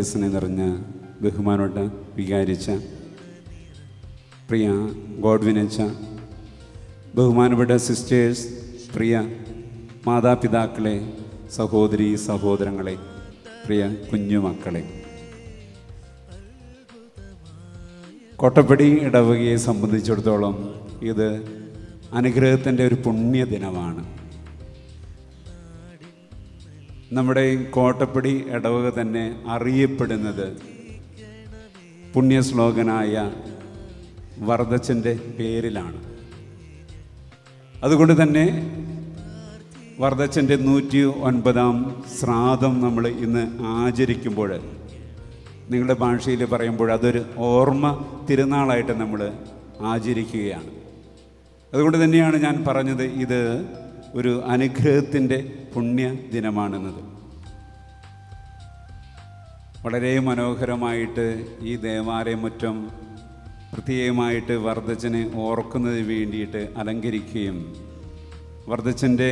തേജസ്സിനെ നിറഞ്ഞ ബഹുമാനോട്ട് വികാരിച്ച പ്രിയ ഗോഡ്വിനച്ച ബഹുമാനപ്പെട്ട സിസ്റ്റേഴ്സ് പ്രിയ മാതാപിതാക്കളെ സഹോദരി സഹോദരങ്ങളെ പ്രിയ കുഞ്ഞുമക്കളെ കോട്ടപ്പടി ഇടവകയെ സംബന്ധിച്ചിടത്തോളം ഇത് അനുഗ്രഹത്തിൻ്റെ ഒരു പുണ്യദിനമാണ് നമ്മുടെ ഈ കോട്ടപ്പടി ഇടവക തന്നെ അറിയപ്പെടുന്നത് പുണ്യശ്ലോകനായ വർദ്ധച്ചൻ്റെ പേരിലാണ് അതുകൊണ്ട് തന്നെ വർദ്ധച്ചൻ്റെ നൂറ്റി ഒൻപതാം ശ്രാദ്ധം നമ്മൾ ഇന്ന് ആചരിക്കുമ്പോൾ നിങ്ങളുടെ ഭാഷയിൽ പറയുമ്പോൾ അതൊരു ഓർമ്മ തിരുനാളായിട്ട് നമ്മൾ ആചരിക്കുകയാണ് അതുകൊണ്ട് തന്നെയാണ് ഞാൻ പറഞ്ഞത് ഇത് ഒരു അനുഗ്രഹത്തിൻ്റെ പുണ്യ ദിനമാണെന്നത് വളരെ മനോഹരമായിട്ട് ഈ ദേവാലയമുറ്റം പ്രത്യേകമായിട്ട് വർദ്ധച്ചനെ ഓർക്കുന്നതിന് വേണ്ടിയിട്ട് അലങ്കരിക്കുകയും വർദ്ധച്ചൻ്റെ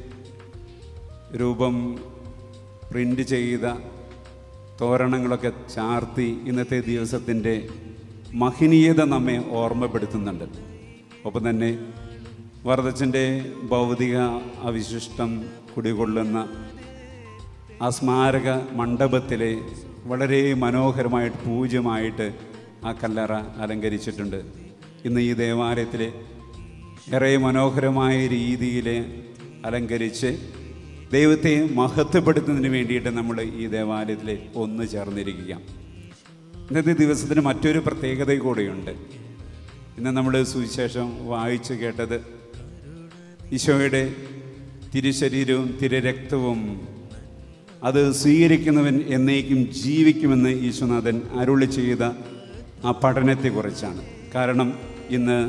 രൂപം പ്രിൻ്റ് ചെയ്ത തോരണങ്ങളൊക്കെ ചാർത്തി ഇന്നത്തെ ദിവസത്തിൻ്റെ മഹനീയത നമ്മെ ഓർമ്മപ്പെടുത്തുന്നുണ്ട് ഒപ്പം തന്നെ വർദ്ധച്ചൻ്റെ ഭൗതിക അവശിഷ്ടം കുടികൊള്ളുന്ന ആ സ്മാരക മണ്ഡപത്തിലെ വളരെ മനോഹരമായിട്ട് പൂജ്യമായിട്ട് ആ കല്ലറ അലങ്കരിച്ചിട്ടുണ്ട് ഇന്ന് ഈ ദേവാലയത്തിലെ ഏറെ മനോഹരമായ രീതിയിൽ അലങ്കരിച്ച് ദൈവത്തെ മഹത്വപ്പെടുത്തുന്നതിന് വേണ്ടിയിട്ട് നമ്മൾ ഈ ദേവാലയത്തിൽ ഒന്ന് ചേർന്നിരിക്കുക ഇന്നത്തെ ദിവസത്തിന് മറ്റൊരു പ്രത്യേകത കൂടെയുണ്ട് ഇന്ന് നമ്മൾ സുവിശേഷം വായിച്ചു കേട്ടത് ഈശോയുടെ തിരുശരീരവും തിരുരക്തവും അത് സ്വീകരിക്കുന്നവൻ എന്നേക്കും ജീവിക്കുമെന്ന് ഈശ്വനാഥൻ അരുളി ചെയ്ത ആ പഠനത്തെക്കുറിച്ചാണ് കാരണം ഇന്ന്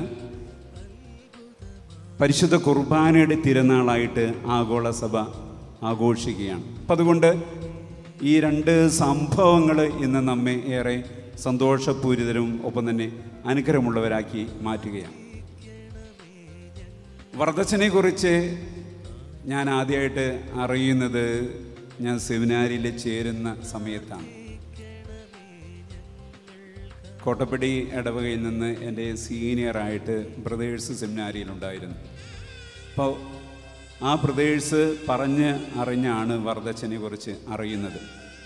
പരിശുദ്ധ കുർബാനയുടെ തിരുനാളായിട്ട് ആഗോള സഭ ആഘോഷിക്കുകയാണ് അപ്പം അതുകൊണ്ട് ഈ രണ്ട് സംഭവങ്ങൾ ഇന്ന് നമ്മെ ഏറെ സന്തോഷപൂരിതരും ഒപ്പം തന്നെ അനുഗ്രഹമുള്ളവരാക്കി മാറ്റുകയാണ് വർദ്ധച്ചനെ കുറിച്ച് ഞാൻ ആദ്യമായിട്ട് അറിയുന്നത് ഞാൻ സെമിനാരിൽ ചേരുന്ന സമയത്താണ് കോട്ടപ്പടി ഇടവകയിൽ നിന്ന് എൻ്റെ സീനിയറായിട്ട് ബ്രദേഴ്സ് സെമിനാരിയിലുണ്ടായിരുന്നു അപ്പോൾ ആ ബ്രദേഴ്സ് പറഞ്ഞ് അറിഞ്ഞാണ് വർദ്ധച്ചനെ കുറിച്ച് അറിയുന്നത്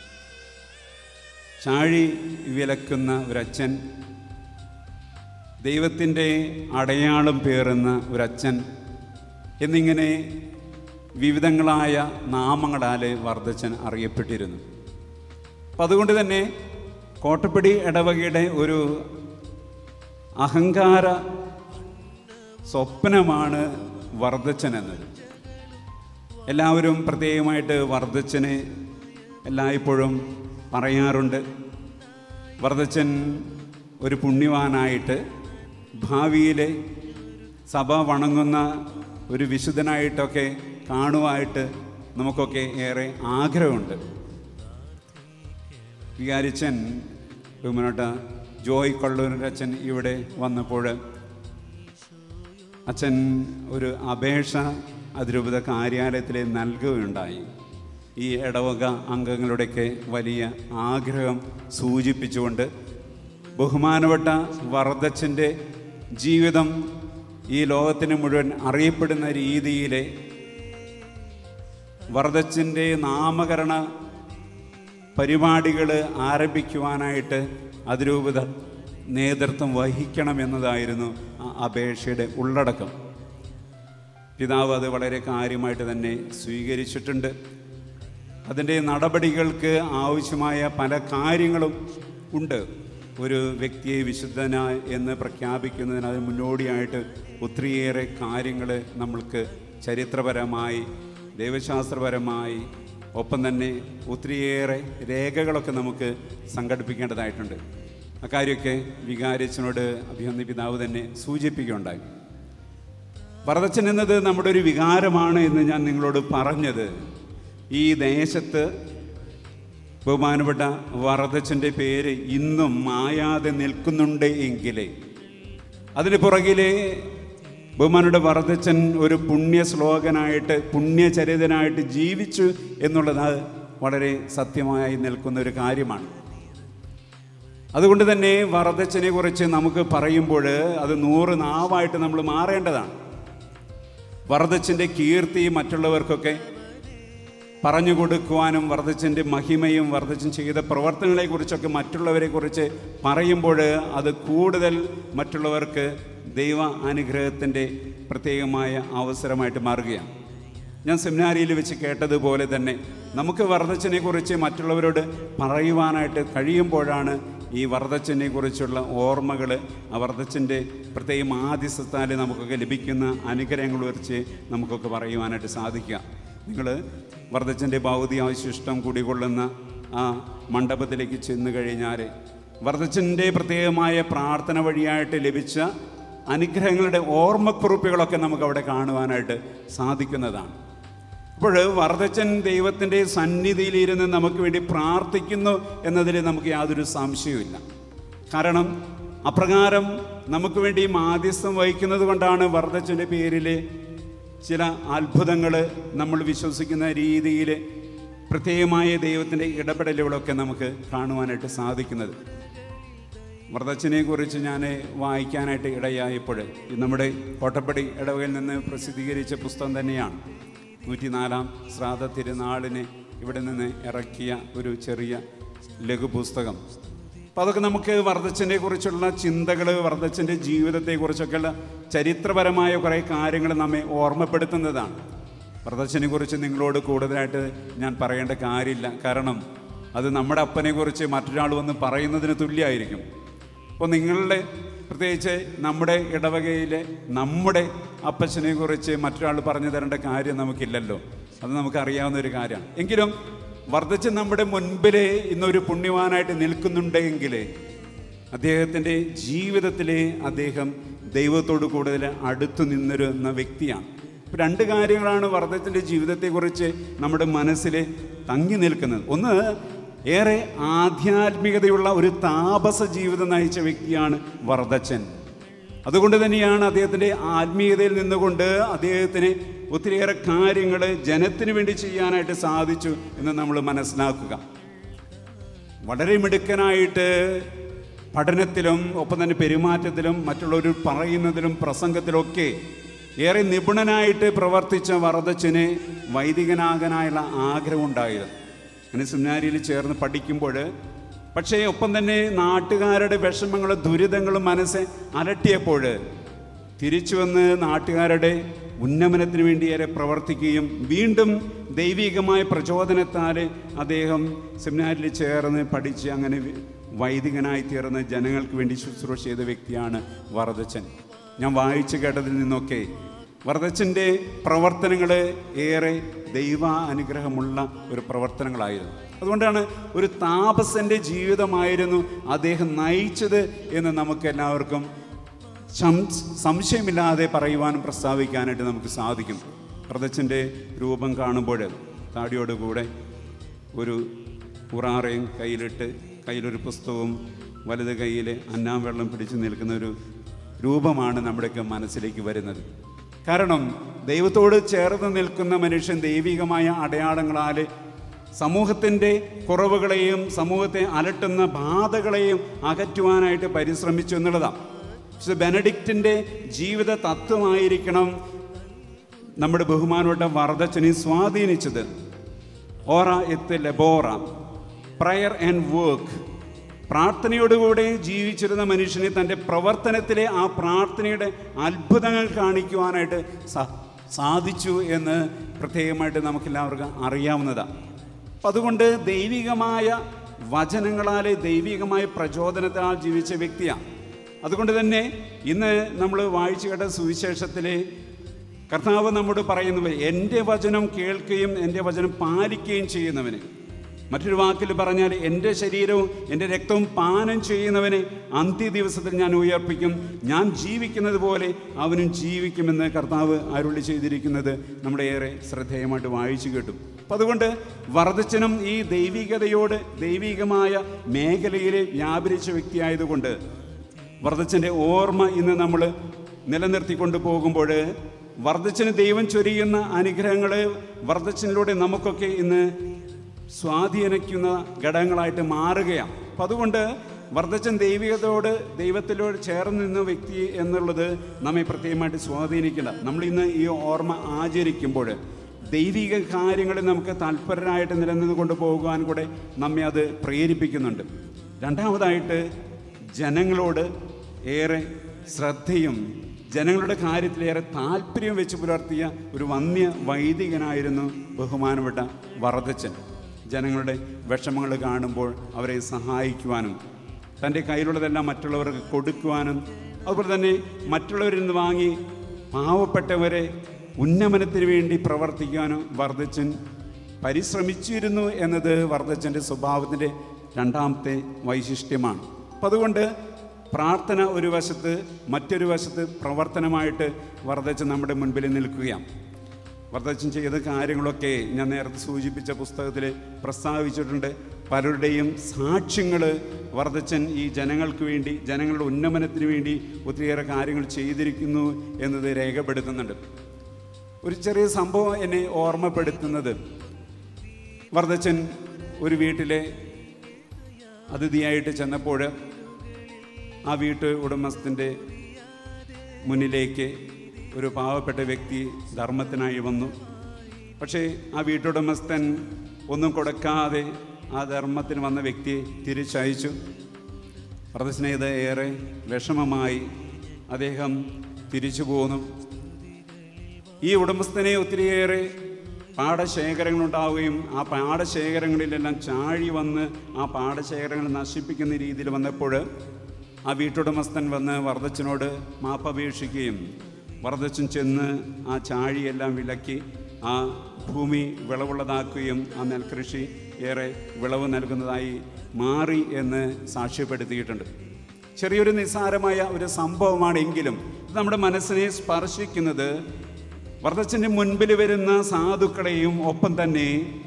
ചാഴി വിലക്കുന്ന ഒരച്ഛൻ ദൈവത്തിൻ്റെ അടയാളം പേറുന്ന ഒരച്ഛൻ എന്നിങ്ങനെ വിവിധങ്ങളായ നാമങ്ങളാൽ വർദ്ധച്ചൻ അറിയപ്പെട്ടിരുന്നു അപ്പം അതുകൊണ്ട് തന്നെ കോട്ടപ്പടി ഇടവകയുടെ ഒരു അഹങ്കാര സ്വപ്നമാണ് വർദ്ധച്ചൻ എന്നത് എല്ലാവരും പ്രത്യേകമായിട്ട് വർദ്ധച്ചനെ എല്ലായ്പ്പോഴും പറയാറുണ്ട് വർദ്ധച്ചൻ ഒരു പുണ്യവാനായിട്ട് ഭാവിയിലെ സഭ വണങ്ങുന്ന ഒരു വിശുദ്ധനായിട്ടൊക്കെ കാണുവായിട്ട് നമുക്കൊക്കെ ഏറെ ആഗ്രഹമുണ്ട് വികാരിച്ചൻ ബഹുമാനോട്ട ജോയ് കൊള്ളൂരച്ഛൻ ഇവിടെ വന്നപ്പോൾ അച്ഛൻ ഒരു അപേക്ഷ അതിരൂപത കാര്യാലയത്തിൽ നൽകുകയുണ്ടായി ഈ ഇടവക അംഗങ്ങളുടെയൊക്കെ വലിയ ആഗ്രഹം സൂചിപ്പിച്ചുകൊണ്ട് ബഹുമാനപ്പെട്ട വർദ്ധച്ചൻ്റെ ജീവിതം ഈ ലോകത്തിന് മുഴുവൻ അറിയപ്പെടുന്ന രീതിയിലെ വർദ്ധച്ചൻ്റെ നാമകരണ പരിപാടികൾ ആരംഭിക്കുവാനായിട്ട് അതിരൂപത നേതൃത്വം വഹിക്കണമെന്നതായിരുന്നു ആ അപേക്ഷയുടെ ഉള്ളടക്കം പിതാവ് അത് വളരെ കാര്യമായിട്ട് തന്നെ സ്വീകരിച്ചിട്ടുണ്ട് അതിൻ്റെ നടപടികൾക്ക് ആവശ്യമായ പല കാര്യങ്ങളും ഉണ്ട് ഒരു വ്യക്തിയെ വിശുദ്ധന എന്ന് പ്രഖ്യാപിക്കുന്നതിന് അതിന് മുന്നോടിയായിട്ട് ഒത്തിരിയേറെ കാര്യങ്ങൾ നമ്മൾക്ക് ചരിത്രപരമായി ദൈവശാസ്ത്രപരമായി ഒപ്പം തന്നെ ഒത്തിരിയേറെ രേഖകളൊക്കെ നമുക്ക് സംഘടിപ്പിക്കേണ്ടതായിട്ടുണ്ട് അക്കാര്യമൊക്കെ വികാരിച്ചനോട് അഭിനന്ദി പിതാവ് തന്നെ സൂചിപ്പിക്കുകയുണ്ടായി വറദച്ചൻ എന്നത് നമ്മുടെ ഒരു വികാരമാണ് എന്ന് ഞാൻ നിങ്ങളോട് പറഞ്ഞത് ഈ ദേശത്ത് ബഹുമാനപ്പെട്ട വറദച്ചൻ്റെ പേര് ഇന്നും മായാതെ നിൽക്കുന്നുണ്ട് എങ്കിലേ അതിന് പുറകിലെ ബഹുമാനുടെ വറദച്ചൻ ഒരു പുണ്യ ശ്ലോകനായിട്ട് പുണ്യചരിതനായിട്ട് ജീവിച്ചു എന്നുള്ളത് വളരെ സത്യമായി നിൽക്കുന്ന ഒരു കാര്യമാണ് അതുകൊണ്ട് തന്നെ വറദച്ചനെ കുറിച്ച് നമുക്ക് പറയുമ്പോൾ അത് നൂറ് നാവായിട്ട് നമ്മൾ മാറേണ്ടതാണ് വറദച്ചൻ്റെ കീർത്തി മറ്റുള്ളവർക്കൊക്കെ പറഞ്ഞു കൊടുക്കുവാനും വർദ്ധച്ചൻ്റെ മഹിമയും വർദ്ധച്ചൻ ചെയ്ത പ്രവർത്തനങ്ങളെക്കുറിച്ചൊക്കെ മറ്റുള്ളവരെ കുറിച്ച് പറയുമ്പോൾ അത് കൂടുതൽ മറ്റുള്ളവർക്ക് ദൈവ അനുഗ്രഹത്തിൻ്റെ പ്രത്യേകമായ അവസരമായിട്ട് മാറുകയാണ് ഞാൻ സെമിനാരിയിൽ വെച്ച് കേട്ടതുപോലെ തന്നെ നമുക്ക് വർദ്ധച്ചനെ കുറിച്ച് മറ്റുള്ളവരോട് പറയുവാനായിട്ട് കഴിയുമ്പോഴാണ് ഈ വർദ്ധച്ചനെ കുറിച്ചുള്ള ഓർമ്മകൾ ആ വർദ്ധച്ചൻ്റെ പ്രത്യേകം ആദിസത്താൽ നമുക്കൊക്കെ ലഭിക്കുന്ന അനുഗ്രഹങ്ങൾ വെച്ച് നമുക്കൊക്കെ പറയുവാനായിട്ട് സാധിക്കുക നിങ്ങൾ വർദ്ധച്ചൻ്റെ ഭൗതികാവശിഷ്ടം കുടികൊള്ളുന്ന ആ മണ്ഡപത്തിലേക്ക് ചെന്ന് കഴിഞ്ഞാൽ വർദ്ധച്ചൻ്റെ പ്രത്യേകമായ പ്രാർത്ഥന വഴിയായിട്ട് ലഭിച്ച അനുഗ്രഹങ്ങളുടെ ഓർമ്മക്കുറിപ്പുകളൊക്കെ നമുക്ക് അവിടെ കാണുവാനായിട്ട് സാധിക്കുന്നതാണ് അപ്പോൾ വർദ്ധച്ചൻ ദൈവത്തിൻ്റെ സന്നിധിയിലിരുന്ന് നമുക്ക് വേണ്ടി പ്രാർത്ഥിക്കുന്നു എന്നതിൽ നമുക്ക് യാതൊരു സംശയവുമില്ല കാരണം അപ്രകാരം നമുക്ക് വേണ്ടി മാധ്യസ്ഥം വഹിക്കുന്നത് കൊണ്ടാണ് വർദ്ധച്ചൻ്റെ പേരിൽ ചില അത്ഭുതങ്ങൾ നമ്മൾ വിശ്വസിക്കുന്ന രീതിയിൽ പ്രത്യേകമായ ദൈവത്തിൻ്റെ ഇടപെടലുകളൊക്കെ നമുക്ക് കാണുവാനായിട്ട് സാധിക്കുന്നത് വ്രതച്ചനെ കുറിച്ച് ഞാൻ വായിക്കാനായിട്ട് ഇടയായപ്പോൾ ഇത് നമ്മുടെ കോട്ടപ്പടി ഇടവകയിൽ നിന്ന് പ്രസിദ്ധീകരിച്ച പുസ്തകം തന്നെയാണ് നൂറ്റിനാലാം ശ്രാദ്ധ തിരുനാളിന് ഇവിടെ നിന്ന് ഇറക്കിയ ഒരു ചെറിയ ലഘുപുസ്തകം അപ്പോൾ അതൊക്കെ നമുക്ക് വർദ്ധച്ചനെ കുറിച്ചുള്ള ചിന്തകൾ വർദ്ധച്ചൻ്റെ ജീവിതത്തെക്കുറിച്ചൊക്കെയുള്ള ചരിത്രപരമായ കുറേ കാര്യങ്ങൾ നമ്മെ ഓർമ്മപ്പെടുത്തുന്നതാണ് വർദ്ധച്ചനെ കുറിച്ച് നിങ്ങളോട് കൂടുതലായിട്ട് ഞാൻ പറയേണ്ട കാര്യമില്ല കാരണം അത് നമ്മുടെ അപ്പനെ കുറിച്ച് മറ്റൊരാൾ വന്ന് പറയുന്നതിന് തുല്യമായിരിക്കും അപ്പോൾ നിങ്ങളുടെ പ്രത്യേകിച്ച് നമ്മുടെ ഇടവകയിലെ നമ്മുടെ അപ്പച്ചനെ കുറിച്ച് മറ്റൊരാൾ പറഞ്ഞു തരേണ്ട കാര്യം നമുക്കില്ലല്ലോ അത് നമുക്കറിയാവുന്ന ഒരു കാര്യമാണ് എങ്കിലും വർദ്ധിച്ച് നമ്മുടെ മുൻപിൽ ഇന്നൊരു പുണ്യവാനായിട്ട് നിൽക്കുന്നുണ്ടെങ്കിൽ അദ്ദേഹത്തിൻ്റെ ജീവിതത്തിൽ അദ്ദേഹം ദൈവത്തോട് കൂടുതൽ അടുത്തു നിന്നിരുന്ന വ്യക്തിയാണ് ഇപ്പൊ രണ്ട് കാര്യങ്ങളാണ് വർദ്ധത്തിൻ്റെ ജീവിതത്തെക്കുറിച്ച് നമ്മുടെ മനസ്സിൽ തങ്ങി നിൽക്കുന്നത് ഒന്ന് ഏറെ ആധ്യാത്മികതയുള്ള ഒരു താപസ ജീവിതം നയിച്ച വ്യക്തിയാണ് വർദ്ധച്ചൻ അതുകൊണ്ട് തന്നെയാണ് അദ്ദേഹത്തിൻ്റെ ആത്മീയതയിൽ നിന്നുകൊണ്ട് അദ്ദേഹത്തിന് ഒത്തിരിയേറെ കാര്യങ്ങൾ ജനത്തിന് വേണ്ടി ചെയ്യാനായിട്ട് സാധിച്ചു എന്ന് നമ്മൾ മനസ്സിലാക്കുക വളരെ മിടുക്കനായിട്ട് പഠനത്തിലും ഒപ്പം തന്നെ പെരുമാറ്റത്തിലും മറ്റുള്ളവർ പറയുന്നതിലും പ്രസംഗത്തിലൊക്കെ ഏറെ നിപുണനായിട്ട് പ്രവർത്തിച്ച വറദച്ചന് വൈദികനാകാനായുള്ള ആഗ്രഹം ഉണ്ടായിരുന്നു അങ്ങനെ സെമിനാരിയിൽ ചേർന്ന് പഠിക്കുമ്പോൾ പക്ഷേ ഒപ്പം തന്നെ നാട്ടുകാരുടെ വിഷമങ്ങളും ദുരിതങ്ങളും മനസ്സ് അലട്ടിയപ്പോൾ തിരിച്ചു വന്ന് നാട്ടുകാരുടെ ഉന്നമനത്തിന് വേണ്ടി ഏറെ പ്രവർത്തിക്കുകയും വീണ്ടും ദൈവികമായ പ്രചോദനത്താൽ അദ്ദേഹം സെമിനാരിൽ ചേർന്ന് പഠിച്ച് അങ്ങനെ വി- വൈദികനായി തീർന്ന് ജനങ്ങൾക്ക് വേണ്ടി ശുശ്രൂഷ ചെയ്ത വ്യക്തിയാണ് വറദച്ചൻ ഞാൻ വായിച്ചു കേട്ടതിൽ നിന്നൊക്കെ വറദച്ചൻ്റെ പ്രവർത്തനങ്ങൾ ഏറെ ദൈവ അനുഗ്രഹമുള്ള ഒരു പ്രവർത്തനങ്ങളായിരുന്നു അതുകൊണ്ടാണ് ഒരു താപസന്റെ ജീവിതമായിരുന്നു അദ്ദേഹം നയിച്ചത് എന്ന് നമുക്ക് എല്ലാവർക്കും സം- സംശയമില്ലാതെ പറയുവാനും പ്രസ്താവിക്കാനായിട്ട് നമുക്ക് സാധിക്കും പ്രദച്ചൻ്റെ രൂപം കാണുമ്പോൾ താടിയോടുകൂടെ ഒരു ഉറാറയും കയ്യിലിട്ട് കയ്യിലൊരു പുസ്തകവും വലത് കയ്യിൽ അന്നാം വെള്ളം പിടിച്ചു നിൽക്കുന്ന ഒരു രൂപമാണ് നമ്മുടെയൊക്കെ മനസ്സിലേക്ക് വരുന്നത് കാരണം ദൈവത്തോട് ചേർന്ന് നിൽക്കുന്ന മനുഷ്യൻ ദൈവികമായ അടയാളങ്ങളാൽ സമൂഹത്തിൻ്റെ കുറവുകളെയും സമൂഹത്തെ അലട്ടുന്ന ബാധകളെയും അകറ്റുവാനായിട്ട് പരിശ്രമിച്ചു എന്നുള്ളതാണ് പക്ഷെ ബെനഡിക്റ്റിൻ്റെ ജീവിത തത്വമായിരിക്കണം നമ്മുടെ ബഹുമാനപ്പെട്ട വറദച്ചനെ സ്വാധീനിച്ചത് ഓറ എത്ത് ലബോറ പ്രയർ ആൻഡ് വർക്ക് പ്രാർത്ഥനയോടുകൂടെ ജീവിച്ചിരുന്ന മനുഷ്യനെ തൻ്റെ പ്രവർത്തനത്തിലെ ആ പ്രാർത്ഥനയുടെ അത്ഭുതങ്ങൾ കാണിക്കുവാനായിട്ട് സ- സാധിച്ചു എന്ന് പ്രത്യേകമായിട്ട് നമുക്കെല്ലാവർക്കും അറിയാവുന്നതാണ് അപ്പം അതുകൊണ്ട് ദൈവികമായ വചനങ്ങളാലെ ദൈവികമായ പ്രചോദനത്താൽ ജീവിച്ച വ്യക്തിയാണ് അതുകൊണ്ട് തന്നെ ഇന്ന് നമ്മൾ വായിച്ചു കേട്ട സുവിശേഷത്തിലെ കർത്താവ് നമ്മോട് പറയുന്നത് എൻ്റെ വചനം കേൾക്കുകയും എൻ്റെ വചനം പാലിക്കുകയും ചെയ്യുന്നവന് മറ്റൊരു വാക്കിൽ പറഞ്ഞാൽ എൻ്റെ ശരീരവും എൻ്റെ രക്തവും പാനം ചെയ്യുന്നവനെ അന്ത്യ ദിവസത്തിൽ ഞാൻ ഉയർപ്പിക്കും ഞാൻ ജീവിക്കുന്നത് പോലെ അവനും ജീവിക്കുമെന്ന് കർത്താവ് അരുളി ചെയ്തിരിക്കുന്നത് നമ്മുടെ ഏറെ ശ്രദ്ധേയമായിട്ട് വായിച്ചു കേട്ടു അപ്പം അതുകൊണ്ട് വർദ്ധച്ചനും ഈ ദൈവികതയോട് ദൈവികമായ മേഖലയിൽ വ്യാപരിച്ച വ്യക്തിയായതുകൊണ്ട് വർദ്ധച്ചൻ്റെ ഓർമ്മ ഇന്ന് നമ്മൾ നിലനിർത്തിക്കൊണ്ട് പോകുമ്പോൾ വർദ്ധച്ചന് ദൈവം ചൊരിയുന്ന അനുഗ്രഹങ്ങൾ വർദ്ധച്ചനിലൂടെ നമുക്കൊക്കെ ഇന്ന് സ്വാധീനിക്കുന്ന ഘടകങ്ങളായിട്ട് മാറുകയാണ് അപ്പം അതുകൊണ്ട് വർദ്ധച്ചൻ ദൈവികതയോട് ദൈവത്തിലോട് ചേർന്ന് നിന്ന വ്യക്തി എന്നുള്ളത് നമ്മെ പ്രത്യേകമായിട്ട് സ്വാധീനിക്കേണ്ട നമ്മൾ ഇന്ന് ഈ ഓർമ്മ ആചരിക്കുമ്പോൾ ദൈവിക കാര്യങ്ങളിൽ നമുക്ക് താല്പര്യരായിട്ട് നിലനിന്ന് കൊണ്ടുപോകാൻ കൂടെ നമ്മെ അത് പ്രേരിപ്പിക്കുന്നുണ്ട് രണ്ടാമതായിട്ട് ജനങ്ങളോട് ഏറെ ശ്രദ്ധയും ജനങ്ങളുടെ കാര്യത്തിലേറെ താല്പര്യം വെച്ച് പുലർത്തിയ ഒരു വന്യ വൈദികനായിരുന്നു ബഹുമാനപ്പെട്ട വറദച്ചൻ ജനങ്ങളുടെ വിഷമങ്ങൾ കാണുമ്പോൾ അവരെ സഹായിക്കുവാനും തൻ്റെ കയ്യിലുള്ളതെല്ലാം മറ്റുള്ളവർക്ക് കൊടുക്കുവാനും അതുപോലെ തന്നെ മറ്റുള്ളവരിൽ നിന്ന് വാങ്ങി പാവപ്പെട്ടവരെ ഉന്നമനത്തിന് വേണ്ടി പ്രവർത്തിക്കാനും വർദ്ധച്ചൻ പരിശ്രമിച്ചിരുന്നു എന്നത് വർദ്ധച്ചൻ്റെ സ്വഭാവത്തിൻ്റെ രണ്ടാമത്തെ വൈശിഷ്ട്യമാണ് അപ്പം അതുകൊണ്ട് പ്രാർത്ഥന ഒരു വശത്ത് മറ്റൊരു വശത്ത് പ്രവർത്തനമായിട്ട് വർദ്ധച്ചൻ നമ്മുടെ മുൻപിൽ നിൽക്കുകയാണ് വർദ്ധച്ചൻ ചെയ്ത കാര്യങ്ങളൊക്കെ ഞാൻ നേരത്തെ സൂചിപ്പിച്ച പുസ്തകത്തിൽ പ്രസ്താവിച്ചിട്ടുണ്ട് പലരുടെയും സാക്ഷ്യങ്ങൾ വർദ്ധച്ചൻ ഈ ജനങ്ങൾക്ക് വേണ്ടി ജനങ്ങളുടെ ഉന്നമനത്തിന് വേണ്ടി ഒത്തിരിയേറെ കാര്യങ്ങൾ ചെയ്തിരിക്കുന്നു എന്നത് രേഖപ്പെടുത്തുന്നുണ്ട് ഒരു ചെറിയ സംഭവം എന്നെ ഓർമ്മപ്പെടുത്തുന്നത് വർദ്ധച്ചൻ ഒരു വീട്ടിലെ അതിഥിയായിട്ട് ചെന്നപ്പോൾ ആ വീട്ട് ഉടമസ്ഥൻ്റെ മുന്നിലേക്ക് ഒരു പാവപ്പെട്ട വ്യക്തി ധർമ്മത്തിനായി വന്നു പക്ഷേ ആ വീട്ടുടമസ്ഥൻ ഒന്നും കൊടുക്കാതെ ആ ധർമ്മത്തിന് വന്ന വ്യക്തിയെ തിരിച്ചയച്ചു വ്രതസ്നേഹിത ഏറെ വിഷമമായി അദ്ദേഹം തിരിച്ചു പോന്നു ഈ ഉടമസ്ഥനെ ഒത്തിരിയേറെ പാടശേഖരങ്ങളുണ്ടാവുകയും ആ പാടശേഖരങ്ങളിലെല്ലാം ചാഴി വന്ന് ആ പാടശേഖരങ്ങൾ നശിപ്പിക്കുന്ന രീതിയിൽ വന്നപ്പോൾ ആ വീട്ടുടമസ്ഥൻ വന്ന് വർദ്ധച്ചനോട് മാപ്പപേക്ഷിക്കുകയും വർദ്ധച്ചൻ ചെന്ന് ആ ചാഴിയെല്ലാം വിലക്കി ആ ഭൂമി വിളവുള്ളതാക്കുകയും ആ നെൽകൃഷി ഏറെ വിളവ് നൽകുന്നതായി മാറി എന്ന് സാക്ഷ്യപ്പെടുത്തിയിട്ടുണ്ട് ചെറിയൊരു നിസ്സാരമായ ഒരു സംഭവമാണെങ്കിലും ഇത് നമ്മുടെ മനസ്സിനെ സ്പർശിക്കുന്നത് വർദ്ധച്ചൻ്റെ മുൻപിൽ വരുന്ന സാധുക്കളെയും ഒപ്പം തന്നെ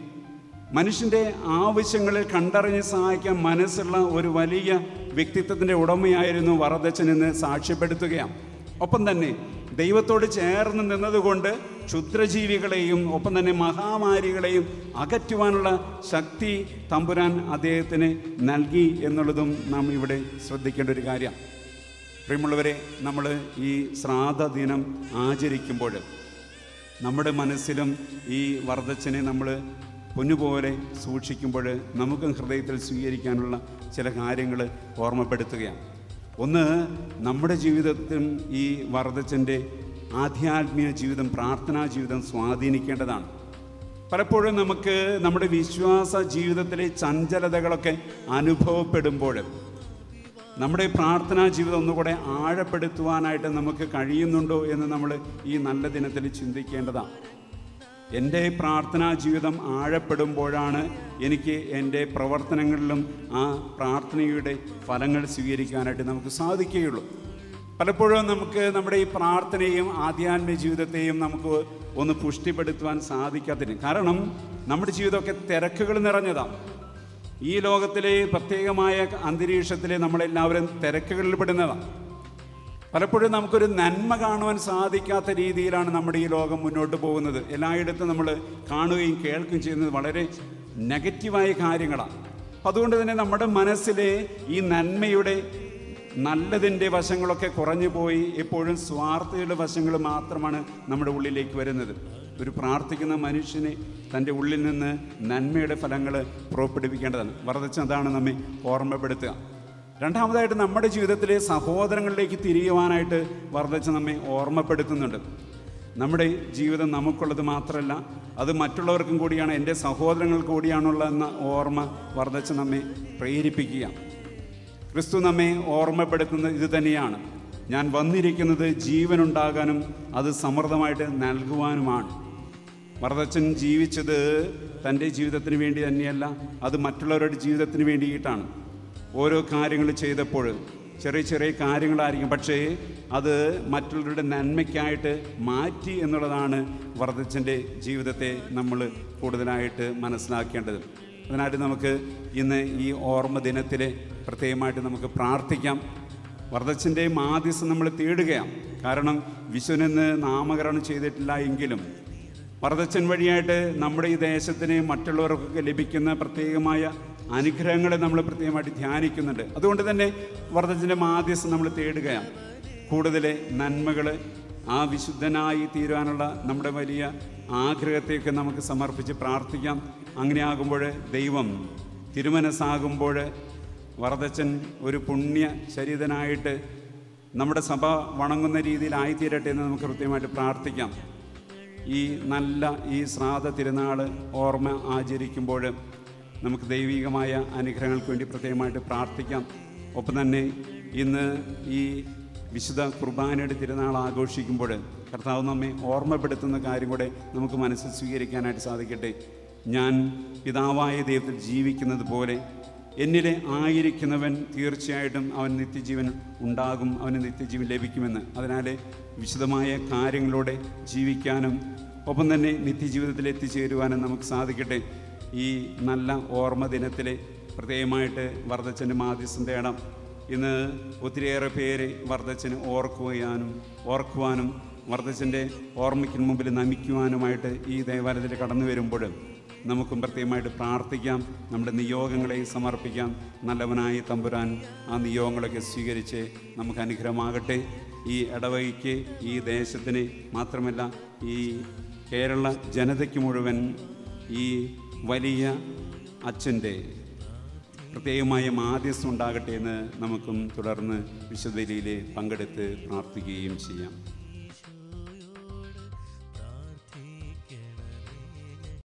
മനുഷ്യൻ്റെ ആവശ്യങ്ങളിൽ കണ്ടറിഞ്ഞ് സഹായിക്കാൻ മനസ്സുള്ള ഒരു വലിയ വ്യക്തിത്വത്തിൻ്റെ ഉടമയായിരുന്നു വറദച്ചൻ എന്ന് സാക്ഷ്യപ്പെടുത്തുകയാണ് ഒപ്പം തന്നെ ദൈവത്തോട് ചേർന്ന് നിന്നതുകൊണ്ട് ക്ഷുദ്രജീവികളെയും ഒപ്പം തന്നെ മഹാമാരികളെയും അകറ്റുവാനുള്ള ശക്തി തമ്പുരാൻ അദ്ദേഹത്തിന് നൽകി എന്നുള്ളതും നാം ഇവിടെ ശ്രദ്ധിക്കേണ്ട ഒരു കാര്യമാണ് പ്രിയമുള്ളവരെ നമ്മൾ ഈ ശ്രാദ്ധ ദിനം ആചരിക്കുമ്പോൾ നമ്മുടെ മനസ്സിലും ഈ വർദ്ധച്ചനെ നമ്മൾ പൊന്നുപോലെ സൂക്ഷിക്കുമ്പോൾ നമുക്കും ഹൃദയത്തിൽ സ്വീകരിക്കാനുള്ള ചില കാര്യങ്ങൾ ഓർമ്മപ്പെടുത്തുകയാണ് ഒന്ന് നമ്മുടെ ജീവിതത്തിൽ ഈ വർദ്ധച്ചൻ്റെ ആധ്യാത്മിക ജീവിതം പ്രാർത്ഥനാ ജീവിതം സ്വാധീനിക്കേണ്ടതാണ് പലപ്പോഴും നമുക്ക് നമ്മുടെ വിശ്വാസ ജീവിതത്തിലെ ചഞ്ചലതകളൊക്കെ അനുഭവപ്പെടുമ്പോൾ നമ്മുടെ പ്രാർത്ഥനാ ജീവിതം ഒന്നുകൂടെ ആഴപ്പെടുത്തുവാനായിട്ട് നമുക്ക് കഴിയുന്നുണ്ടോ എന്ന് നമ്മൾ ഈ നല്ല ദിനത്തിൽ ചിന്തിക്കേണ്ടതാണ് എൻ്റെ പ്രാർത്ഥനാ ജീവിതം ആഴപ്പെടുമ്പോഴാണ് എനിക്ക് എൻ്റെ പ്രവർത്തനങ്ങളിലും ആ പ്രാർത്ഥനയുടെ ഫലങ്ങൾ സ്വീകരിക്കാനായിട്ട് നമുക്ക് സാധിക്കുകയുള്ളൂ പലപ്പോഴും നമുക്ക് നമ്മുടെ ഈ പ്രാർത്ഥനയും ആധ്യാത്മിക ജീവിതത്തെയും നമുക്ക് ഒന്ന് പുഷ്ടിപ്പെടുത്തുവാൻ സാധിക്കാത്തതിന് കാരണം നമ്മുടെ ജീവിതമൊക്കെ തിരക്കുകൾ നിറഞ്ഞതാണ് ഈ ലോകത്തിലെ പ്രത്യേകമായ അന്തരീക്ഷത്തിൽ നമ്മളെല്ലാവരും തിരക്കുകളിൽ പെടുന്നതാണ് പലപ്പോഴും നമുക്കൊരു നന്മ കാണുവാൻ സാധിക്കാത്ത രീതിയിലാണ് നമ്മുടെ ഈ ലോകം മുന്നോട്ട് പോകുന്നത് എല്ലായിടത്തും നമ്മൾ കാണുകയും കേൾക്കുകയും ചെയ്യുന്നത് വളരെ നെഗറ്റീവായ കാര്യങ്ങളാണ് അപ്പം അതുകൊണ്ട് തന്നെ നമ്മുടെ മനസ്സിലെ ഈ നന്മയുടെ നല്ലതിൻ്റെ വശങ്ങളൊക്കെ കുറഞ്ഞു പോയി എപ്പോഴും സ്വാർത്ഥയുടെ വശങ്ങൾ മാത്രമാണ് നമ്മുടെ ഉള്ളിലേക്ക് വരുന്നത് ഒരു പ്രാർത്ഥിക്കുന്ന മനുഷ്യനെ തൻ്റെ ഉള്ളിൽ നിന്ന് നന്മയുടെ ഫലങ്ങൾ പുറപ്പെടുവിക്കേണ്ടതാണ് വർദ്ധിച്ച് അതാണ് നമ്മെ ഓർമ്മപ്പെടുത്തുക രണ്ടാമതായിട്ട് നമ്മുടെ ജീവിതത്തിലെ സഹോദരങ്ങളിലേക്ക് തിരിയുവാനായിട്ട് വർദ്ധിച്ച് നമ്മെ ഓർമ്മപ്പെടുത്തുന്നുണ്ട് നമ്മുടെ ജീവിതം നമുക്കുള്ളത് മാത്രമല്ല അത് മറ്റുള്ളവർക്കും കൂടിയാണ് എൻ്റെ സഹോദരങ്ങൾ കൂടിയാണുള്ളതെന്ന ഓർമ്മ വർദ്ധിച്ച് നമ്മെ പ്രേരിപ്പിക്കുക ക്രിസ്തു നമ്മെ ഓർമ്മപ്പെടുത്തുന്നത് ഇത് തന്നെയാണ് ഞാൻ വന്നിരിക്കുന്നത് ജീവനുണ്ടാകാനും അത് സമൃദ്ധമായിട്ട് നൽകുവാനുമാണ് വറദച്ചൻ ജീവിച്ചത് തൻ്റെ ജീവിതത്തിന് വേണ്ടി തന്നെയല്ല അത് മറ്റുള്ളവരുടെ ജീവിതത്തിന് വേണ്ടിയിട്ടാണ് ഓരോ കാര്യങ്ങൾ ചെയ്തപ്പോൾ ചെറിയ ചെറിയ കാര്യങ്ങളായിരിക്കും പക്ഷേ അത് മറ്റുള്ളവരുടെ നന്മയ്ക്കായിട്ട് മാറ്റി എന്നുള്ളതാണ് വർദ്ധച്ചൻ്റെ ജീവിതത്തെ നമ്മൾ കൂടുതലായിട്ട് മനസ്സിലാക്കേണ്ടത് അതിനായിട്ട് നമുക്ക് ഇന്ന് ഈ ഓർമ്മ ദിനത്തിൽ പ്രത്യേകമായിട്ട് നമുക്ക് പ്രാർത്ഥിക്കാം വർദ്ധച്ചൻ്റെ മാധ്യസ്ഥം നമ്മൾ തേടുകയാണ് കാരണം വിശ്വനെന്ന് നാമകരണം ചെയ്തിട്ടില്ല എങ്കിലും വറദച്ചൻ വഴിയായിട്ട് നമ്മുടെ ഈ ദേശത്തിന് മറ്റുള്ളവർക്കൊക്കെ ലഭിക്കുന്ന പ്രത്യേകമായ അനുഗ്രഹങ്ങളെ നമ്മൾ പ്രത്യേകമായിട്ട് ധ്യാനിക്കുന്നുണ്ട് അതുകൊണ്ട് തന്നെ വർദ്ധത്തിൻ്റെ മാധ്യസ്ഥം നമ്മൾ തേടുകയാണ് കൂടുതൽ നന്മകൾ ആ വിശുദ്ധനായി തീരുവാനുള്ള നമ്മുടെ വലിയ ആഗ്രഹത്തെയൊക്കെ നമുക്ക് സമർപ്പിച്ച് പ്രാർത്ഥിക്കാം അങ്ങനെയാകുമ്പോൾ ദൈവം തിരുമനസ്സാകുമ്പോൾ വറദച്ചൻ ഒരു പുണ്യ ശരീരനായിട്ട് നമ്മുടെ സഭ വണങ്ങുന്ന രീതിയിലായിത്തീരട്ടെ എന്ന് നമുക്ക് കൃത്യമായിട്ട് പ്രാർത്ഥിക്കാം ഈ നല്ല ഈ ശ്രാദ്ധ തിരുനാൾ ഓർമ്മ ആചരിക്കുമ്പോൾ നമുക്ക് ദൈവികമായ അനുഗ്രഹങ്ങൾക്ക് വേണ്ടി പ്രത്യേകമായിട്ട് പ്രാർത്ഥിക്കാം ഒപ്പം തന്നെ ഇന്ന് ഈ വിശുദ്ധ കുർബാനയുടെ തിരുനാൾ ആഘോഷിക്കുമ്പോൾ കർത്താവ് നമ്മെ ഓർമ്മപ്പെടുത്തുന്ന കാര്യം കൂടെ നമുക്ക് മനസ്സിൽ സ്വീകരിക്കാനായിട്ട് സാധിക്കട്ടെ ഞാൻ പിതാവായ ദൈവത്തിൽ ജീവിക്കുന്നത് പോലെ എന്നിലെ ആയിരിക്കുന്നവൻ തീർച്ചയായിട്ടും അവൻ നിത്യജീവൻ ഉണ്ടാകും അവന് നിത്യജീവൻ ലഭിക്കുമെന്ന് അതിനാൽ വിശദമായ കാര്യങ്ങളോടെ ജീവിക്കാനും ഒപ്പം തന്നെ നിത്യജീവിതത്തിൽ എത്തിച്ചേരുവാനും നമുക്ക് സാധിക്കട്ടെ ഈ നല്ല ഓർമ്മ ദിനത്തിൽ പ്രത്യേകമായിട്ട് വർദ്ധച്ചൻ്റെ മാധ്യസ്ഥം തേടാം ഇന്ന് ഒത്തിരിയേറെ പേര് വർദ്ധച്ചന് ഓർക്കുവാനും ഓർക്കുവാനും വർദ്ധച്ചൻ്റെ ഓർമ്മയ്ക്ക് മുമ്പിൽ നമിക്കുവാനുമായിട്ട് ഈ ദേവാലയത്തിൽ കടന്നു വരുമ്പോൾ നമുക്കും പ്രത്യേകമായിട്ട് പ്രാർത്ഥിക്കാം നമ്മുടെ നിയോഗങ്ങളെ സമർപ്പിക്കാം നല്ലവനായ തമ്പുരാൻ ആ നിയോഗങ്ങളൊക്കെ സ്വീകരിച്ച് നമുക്ക് അനുഗ്രഹമാകട്ടെ ഈ ഇടവകയ്ക്ക് ഈ ദേശത്തിന് മാത്രമല്ല ഈ കേരള ജനതയ്ക്ക് മുഴുവൻ ഈ വലിയ അച്ഛൻ്റെ പ്രത്യേകമായ മാധ്യസ്ഥം ഉണ്ടാകട്ടെ എന്ന് നമുക്കും തുടർന്ന് വിശുദ്ധലിയിൽ പങ്കെടുത്ത് പ്രാർത്ഥിക്കുകയും ചെയ്യാം